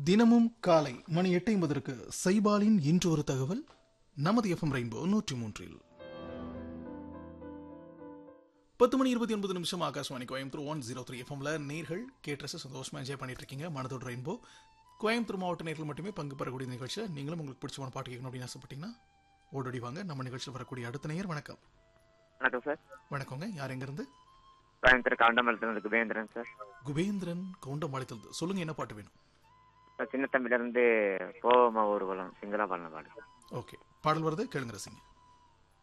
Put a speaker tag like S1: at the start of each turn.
S1: தினமும் காலை மணி எட்டு ஐம்பதற்கு சைபாலின் இன்று ஒரு தகவல் நமது எஃப்எம் ரெயின்போ நூற்றி மூன்றில் பத்து மணி இருபத்தி ஒன்பது நிமிஷம் Akashvani Coimbatore one zero three எஃப்எம்ல நேர்கள் கேட்டு சந்தோஷமா என்ஜாய் பண்ணிட்டு இருக்கீங்க மனதோட ரெயின்போ கோயம்புத்தூர் மாவட்ட நேர்கள் மட்டுமே பங்கு பெறக்கூடிய நிகழ்ச்சியில் நீங்களும் உங்களுக்கு பிடிச்சமான பாட்டு கேட்கணும் அப்படின்னு ஆசைப்பட்டீங்கன்னா ஓடோடி வாங்க நம்ம நிகழ்ச்சியில் வரக்கூடிய அடுத்த நேயர் வணக்கம்
S2: வணக்கம் சார்
S1: வணக்கங்க யார் எங்கிருந்து
S2: கோயம்புத்தூர் கவுண்டமலத்திலிருந்து குபேந்திரன் சார்
S1: குபேந்திரன் கவுண்டம்பாளையத்தில் சொல்லுங்க என்ன பாட்டு வேணும்
S2: சார் சின்ன தம்பிலிருந்து போவோமா ஊர்வலம் சிங்களா பண்ண பாடு
S1: ஓகே பாடல் வருது கேளுங்க ரசிங்க